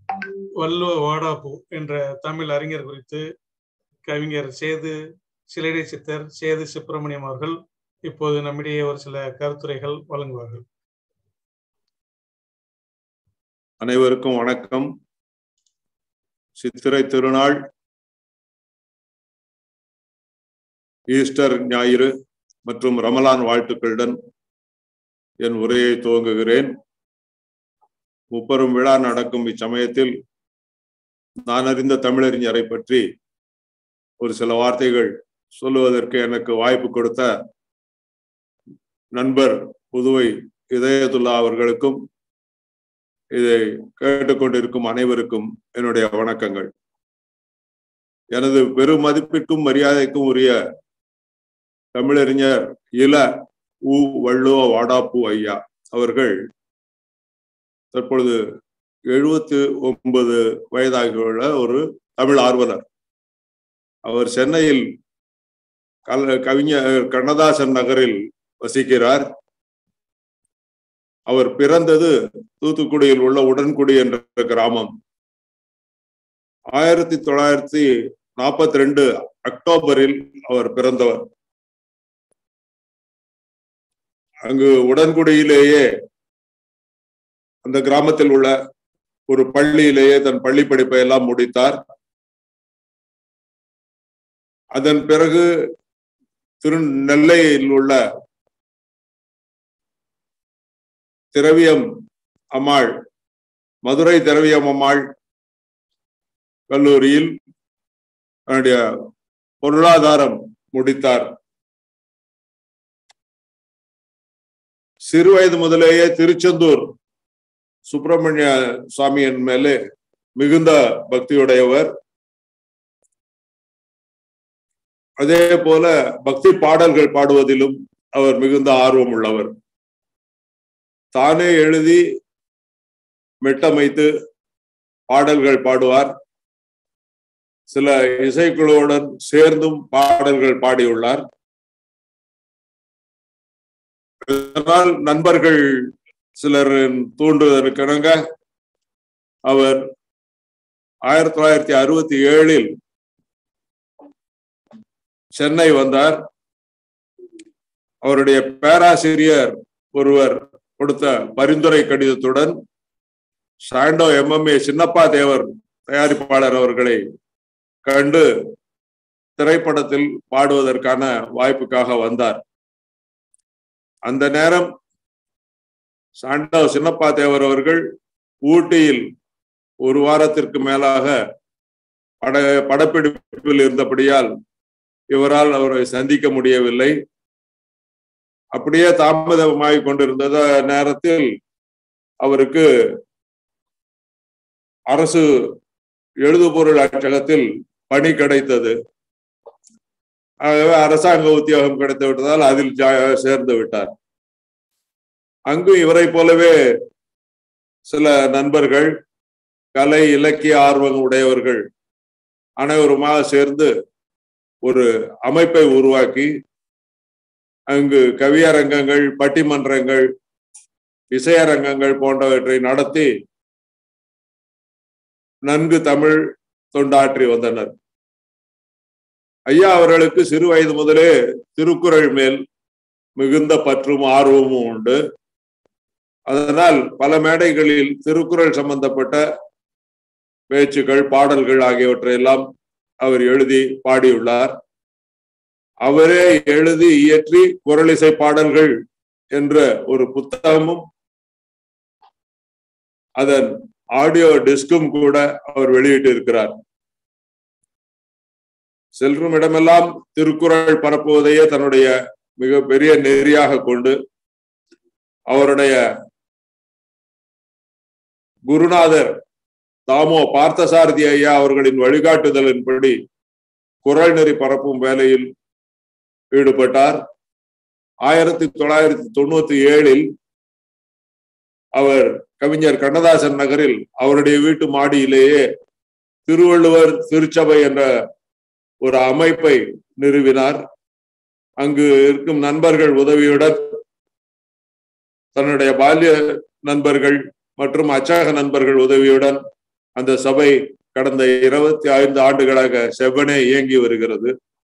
வள்ளுவ வாடாப்பு என்ற தமிழ் அறிஞர் குறித்து கவிஞர் சேது சிலைடை சித்தர் சேது சுப்பிரமணியம் அவர்கள் இப்போது நம்மிடையே ஒரு சில கருத்துரைகள் வழங்குவார்கள் அனைவருக்கும் வணக்கம் சித்திரை திருநாள் ஈஸ்டர் ஞாயிறு மற்றும் ரமலான் வாழ்த்துக்களுடன் என் உரையை துவங்குகிறேன் முப்பெரும் விழா நடக்கும் இச்சமயத்தில் நான் அறிந்த தமிழறிஞரை பற்றி ஒரு சில வார்த்தைகள் சொல்லுவதற்கு எனக்கு வாய்ப்பு கொடுத்த நண்பர் புதுவை இதயத்துல்லா அவர்களுக்கும் இதை கேட்டுக்கொண்டிருக்கும் அனைவருக்கும் என்னுடைய வணக்கங்கள் எனது பெரும் மதிப்பிற்கும் மரியாதைக்கும் உரிய தமிழறிஞர் இள உ வள்ளுவ வாடாப்பு ஐயா அவர்கள் தற்பொழுது எழுபத்தி ஒன்பது வயதாகியுள்ள ஒரு தமிழ் ஆர்வலர் அவர் சென்னையில் கல் கவிஞர் கண்ணதாசன் நகரில் வசிக்கிறார் அவர் பிறந்தது தூத்துக்குடியில் உள்ள உடன்குடி என்ற கிராமம் ஆயிரத்தி தொள்ளாயிரத்தி நாற்பத்தி ரெண்டு அக்டோபரில் அவர் பிறந்தவர் அங்கு உடன்குடியிலேயே அந்த கிராமத்தில் உள்ள ஒரு பள்ளியிலேயே தன் பள்ளி படிப்பை எல்லாம் முடித்தார் அதன் பிறகு திரு நெல்லையில் உள்ள திரவியம் அம்மாள் மதுரை திரவியம் அம்மாள் கல்லூரியில் தன்னுடைய பொருளாதாரம் முடித்தார் சிறுவயது முதலேயே திருச்செந்தூர் சுப்பிரமணிய சுவாமியின் மேலே மிகுந்த பக்தியுடையவர் அதே போல பக்தி பாடல்கள் பாடுவதிலும் அவர் மிகுந்த ஆர்வம் உள்ளவர் தானே எழுதி மெட்டமைத்து பாடல்கள் பாடுவார் சில இசைக்குழுவுடன் சேர்ந்தும் பாடல்கள் பாடியுள்ளார் இதனால் நண்பர்கள் சிலர் தூண்டுவதற்கிணங்க அவர் ஆயிரத்தி தொள்ளாயிரத்தி அறுபத்தி ஏழில் சென்னை வந்தார் அவருடைய பேராசிரியர் ஒருவர் கொடுத்த பரிந்துரை கடிதத்துடன் சாண்டோ எம்எம்ஏ சின்னப்பா தேவர் தயாரிப்பாளர் அவர்களை கண்டு திரைப்படத்தில் பாடுவதற்கான வாய்ப்புக்காக வந்தார் அந்த நேரம் சாண்டோ சின்னப்பா தேவர் அவர்கள் ஊட்டியில் ஒரு வாரத்திற்கு மேலாக பட படப்பிடிப்பில் இருந்தபடியால் இவரால் அவரை சந்திக்க முடியவில்லை அப்படியே தாமதமாகி கொண்டிருந்த நேரத்தில் அவருக்கு அரசு எழுதுபொருள் அச்சகத்தில் பணி கிடைத்தது ஆகவே அரசாங்க உத்தியோகம் கிடைத்து விட்டதால் அதில் சேர்ந்து விட்டார் அங்கு இவரை போலவே சில நண்பர்கள் கலை இலக்கிய ஆர்வம் உடையவர்கள் அனைவருமாக சேர்ந்து ஒரு அமைப்பை உருவாக்கி அங்கு கவியரங்கங்கள் பட்டிமன்றங்கள் இசையரங்கங்கள் போன்றவற்றை நடத்தி நன்கு தமிழ் தொண்டாற்றி வந்தனர் ஐயா அவர்களுக்கு சிறு வயது முதலே திருக்குறள் மேல் மிகுந்த பற்றும் ஆர்வமும் உண்டு அதனால் பல மேடைகளில் திருக்குறள் சம்பந்தப்பட்ட பேச்சுக்கள் பாடல்கள் ஆகியவற்றை எல்லாம் அவர் எழுதி பாடியுள்ளார் அவரே எழுதி இயற்றி குரலிசை பாடல்கள் என்ற ஒரு புத்தகமும் அதன் ஆடியோ டிஸ்கும் கூட அவர் வெளியிட்டு இருக்கிறார் செல்லும் இடமெல்லாம் திருக்குறள் பரப்புவதையே தன்னுடைய மிக பெரிய நெறியாக கொண்டு அவருடைய குருநாதர் தாமோ பார்த்தசாரதி ஐயா அவர்களின் வழிகாட்டுதலின்படி குரல் நெறி பரப்பும் வேலையில் ஈடுபட்டார் ஆயிரத்தி தொள்ளாயிரத்தி தொண்ணூத்தி ஏழில் அவர் கவிஞர் கண்ணதாசன் நகரில் அவருடைய வீட்டு மாடியிலேயே திருவள்ளுவர் திருச்சபை என்ற ஒரு அமைப்பை நிறுவினார் அங்கு இருக்கும் நண்பர்கள் உதவியுடன் தன்னுடைய பால்ய நண்பர்கள் மற்றும் அச்சக நண்பர்கள் உதவியுடன் அந்த சபை கடந்த இருபத்தி ஐந்து ஆண்டுகளாக செவ்வனே இயங்கி வருகிறது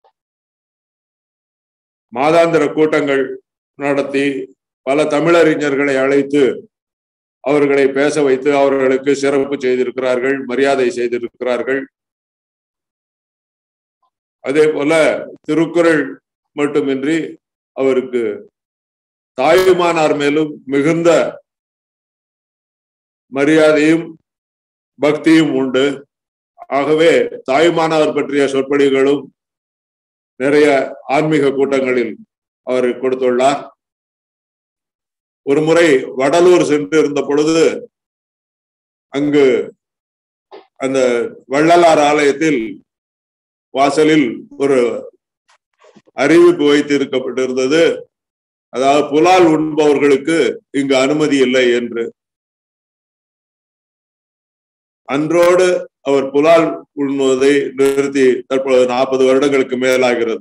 மாதாந்திர கூட்டங்கள் நடத்தி பல தமிழறிஞர்களை அழைத்து அவர்களை பேச வைத்து அவர்களுக்கு சிறப்பு செய்திருக்கிறார்கள் மரியாதை செய்திருக்கிறார்கள் அதே போல திருக்குறள் மட்டுமின்றி அவருக்கு தாயுமானார் மேலும் மிகுந்த மரியாதையும் பக்தியும் உண்டு ஆகவே தாயுமானவர் பற்றிய சொற்பொழிவுகளும் நிறைய ஆன்மீக கூட்டங்களில் அவர் கொடுத்துள்ளார் ஒரு முறை வடலூர் சென்று இருந்த பொழுது அங்கு அந்த வள்ளலார் ஆலயத்தில் வாசலில் ஒரு அறிவிப்பு வைத்திருக்கப்பட்டிருந்தது அதாவது புலால் உண்பவர்களுக்கு இங்கு அனுமதி இல்லை என்று அன்றோடு அவர் புலால் உண்ணுவதை நிறுத்தி தற்பொழுது நாற்பது வருடங்களுக்கு மேலாகிறது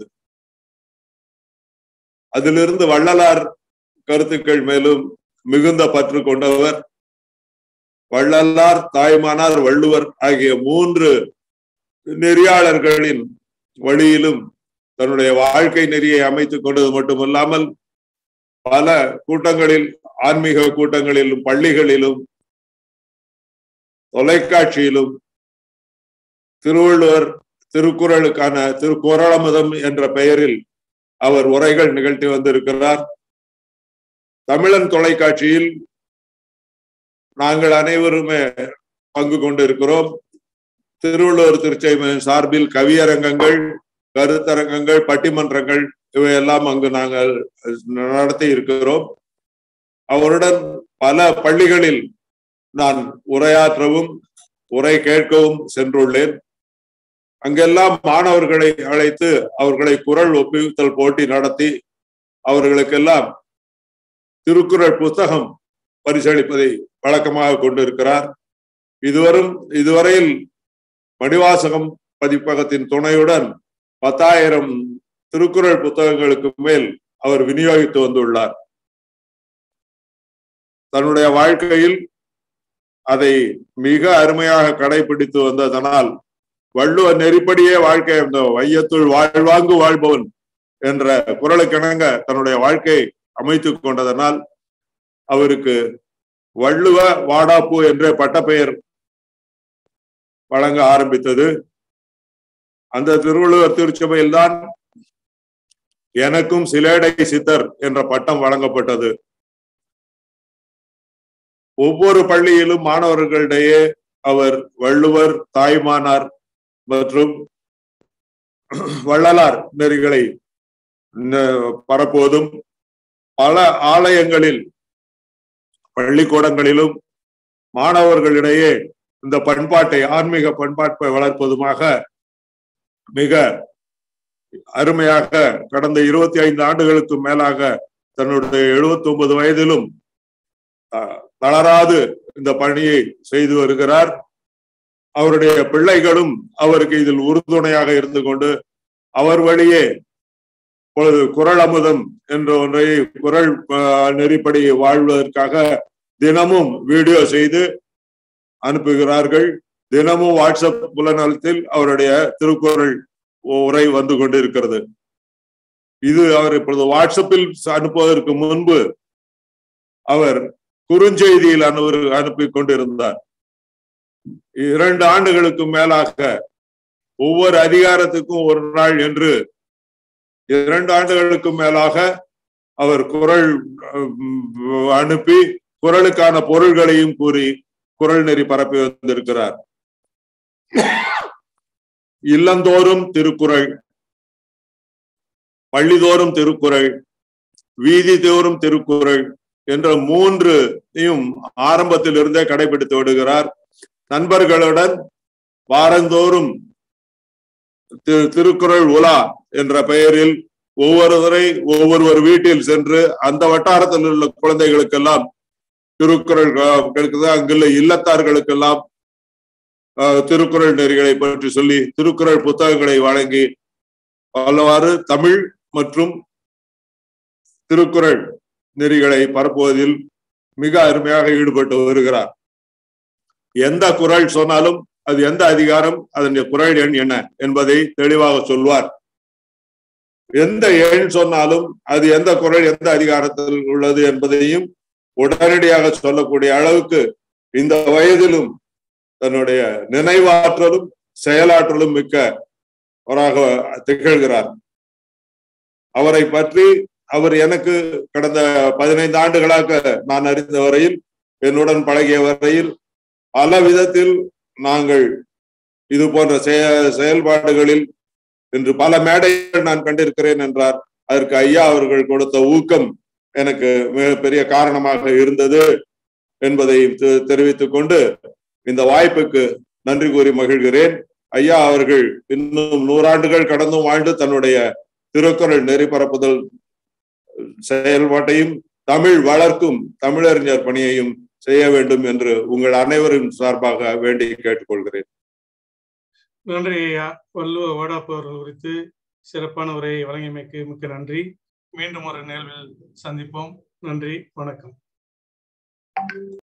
அதிலிருந்து வள்ளலார் கருத்துக்கள் மேலும் மிகுந்த பற்று கொண்டவர் வள்ளலார் தாய்மானார் வள்ளுவர் ஆகிய மூன்று நெறியாளர்களின் வழியிலும் தன்னுடைய வாழ்க்கை நெறியை அமைத்துக் கொண்டது மட்டுமல்லாமல் பல கூட்டங்களில் ஆன்மீக கூட்டங்களிலும் பள்ளிகளிலும் தொலைக்காட்சியிலும் திருவள்ளுவர் திருக்குறளுக்கான திருக்குறளமுதம் என்ற பெயரில் அவர் உரைகள் நிகழ்த்தி வந்திருக்கிறார் தமிழன் தொலைக்காட்சியில் நாங்கள் அனைவருமே பங்கு கொண்டிருக்கிறோம் திருவள்ளுவர் திருச்செய்மை சார்பில் கவியரங்கங்கள் கருத்தரங்கங்கள் பட்டிமன்றங்கள் இவையெல்லாம் அங்கு நாங்கள் நடத்தி இருக்கிறோம் அவருடன் பல பள்ளிகளில் நான் உரையாற்றவும் உரை கேட்கவும் சென்றுள்ளேன் அங்கெல்லாம் மாணவர்களை அழைத்து அவர்களை குரல் ஒப்புவித்தல் போட்டி நடத்தி அவர்களுக்கெல்லாம் திருக்குறள் புத்தகம் பரிசளிப்பதை வழக்கமாக கொண்டிருக்கிறார் இதுவரும் இதுவரையில் மணிவாசகம் பதிப்பகத்தின் துணையுடன் பத்தாயிரம் திருக்குறள் புத்தகங்களுக்கு மேல் அவர் விநியோகித்து வந்துள்ளார் தன்னுடைய வாழ்க்கையில் அதை மிக அருமையாக கடைபிடித்து வந்ததனால் வள்ளுவ நெறிப்படியே வாழ்க்கை அந்த வையத்துள் வாழ்வாங்கு வாழ்பவன் என்ற குரலுக்கிணங்க தன்னுடைய வாழ்க்கை அமைத்துக் கொண்டதனால் அவருக்கு வள்ளுவ வாடாப்பு என்ற பட்டப்பெயர் வழங்க ஆரம்பித்தது அந்த திருவள்ளுவர் திருச்சபையில்தான் எனக்கும் சிலேடை சித்தர் என்ற பட்டம் வழங்கப்பட்டது ஒவ்வொரு பள்ளியிலும் மாணவர்களிடையே அவர் வள்ளுவர் தாய்மானார் மற்றும் வள்ளலார் நெறிகளை பரப்புவதும் பல ஆலயங்களில் பள்ளிக்கூடங்களிலும் மாணவர்களிடையே இந்த பண்பாட்டை ஆன்மீக பண்பாட்டை வளர்ப்பதுமாக மிக அருமையாக கடந்த இருபத்தி ஐந்து ஆண்டுகளுக்கு மேலாக தன்னுடைய எழுபத்தி ஒன்பது வயதிலும் தளராது இந்த பணியை செய்து வருகிறார் அவருடைய பிள்ளைகளும் அவருக்கு இதில் உறுதுணையாக இருந்து கொண்டு அவர் வழியே பொழுது குரல் அமுதம் என்ற ஒன்றை குரல் நெறிப்படி வாழ்வதற்காக தினமும் வீடியோ செய்து அனுப்புகிறார்கள் தினமும் வாட்ஸ்அப் புலநலத்தில் அவருடைய திருக்குறள் உரை வந்து கொண்டிருக்கிறது இது அவர் இப்பொழுது வாட்ஸ்அப்பில் அனுப்புவதற்கு முன்பு அவர் குறுஞ்செய்தியில் அனு அனுப்பி கொண்டிருந்தார் இரண்டு ஆண்டுகளுக்கு மேலாக ஒவ்வொரு அதிகாரத்துக்கும் ஒரு நாள் என்று இரண்டு ஆண்டுகளுக்கு மேலாக அவர் குரல் அனுப்பி குரலுக்கான பொருள்களையும் கூறி குரல் நெறி பரப்பி வந்திருக்கிறார் இல்லந்தோறும் திருக்குறள் பள்ளிதோறும் திருக்குறள் வீதி தோறும் திருக்குறள் என்ற மூன்றையும் ஆரம்பத்திலிருந்தே கடைபிடித்து விடுகிறார் நண்பர்களுடன் வாரந்தோறும் திருக்குறள் உலா என்ற பெயரில் ஒவ்வொருவரை ஒவ்வொருவர் வீட்டில் சென்று அந்த வட்டாரத்தில் உள்ள குழந்தைகளுக்கெல்லாம் திருக்குறள் அங்குள்ள இல்லத்தார்களுக்கெல்லாம் திருக்குறள் நெறிகளை பற்றி சொல்லி திருக்குறள் புத்தகங்களை வழங்கி பலவாறு தமிழ் மற்றும் திருக்குறள் நெறிகளை பரப்புவதில் மிக அருமையாக ஈடுபட்டு வருகிறார் எந்த குரல் சொன்னாலும் அது எந்த அதிகாரம் அதனுடைய குரல் எண் என்ன என்பதை தெளிவாக சொல்வார் எந்த எண் சொன்னாலும் அது எந்த குரல் எந்த அதிகாரத்தில் உள்ளது என்பதையும் உடனடியாக சொல்லக்கூடிய அளவுக்கு இந்த வயதிலும் தன்னுடைய நினைவாற்றலும் செயலாற்றலும் மிக்க அவராக திகழ்கிறார் அவரை பற்றி அவர் எனக்கு கடந்த பதினைந்து ஆண்டுகளாக நான் அறிந்த வரையில் என்னுடன் பழகிய வரையில் பல விதத்தில் நாங்கள் இது போன்ற செயல்பாடுகளில் இன்று பல மேடைகள் நான் கண்டிருக்கிறேன் என்றார் அதற்கு ஐயா அவர்கள் கொடுத்த ஊக்கம் எனக்கு மிகப்பெரிய காரணமாக இருந்தது என்பதை தெரிவித்துக் கொண்டு இந்த வாய்ப்புக்கு நன்றி கூறி மகிழ்கிறேன் ஐயா அவர்கள் இன்னும் நூறாண்டுகள் கடந்தும் வாழ்ந்து தன்னுடைய திருக்குறள் நெறி பரப்புதல் செயல்பாட்டையும் தமிழ் வளர்க்கும் தமிழறிஞர் பணியையும் செய்ய வேண்டும் என்று உங்கள் அனைவரின் சார்பாக வேண்டி கேட்டுக்கொள்கிறேன் நன்றி ஐயா வள்ளுவ வாடாப்பு அவர்கள் குறித்து சிறப்பான உரையை வழங்கியமைக்கு மிக்க நன்றி மீண்டும் ஒரு நிகழ்வில் சந்திப்போம் நன்றி வணக்கம்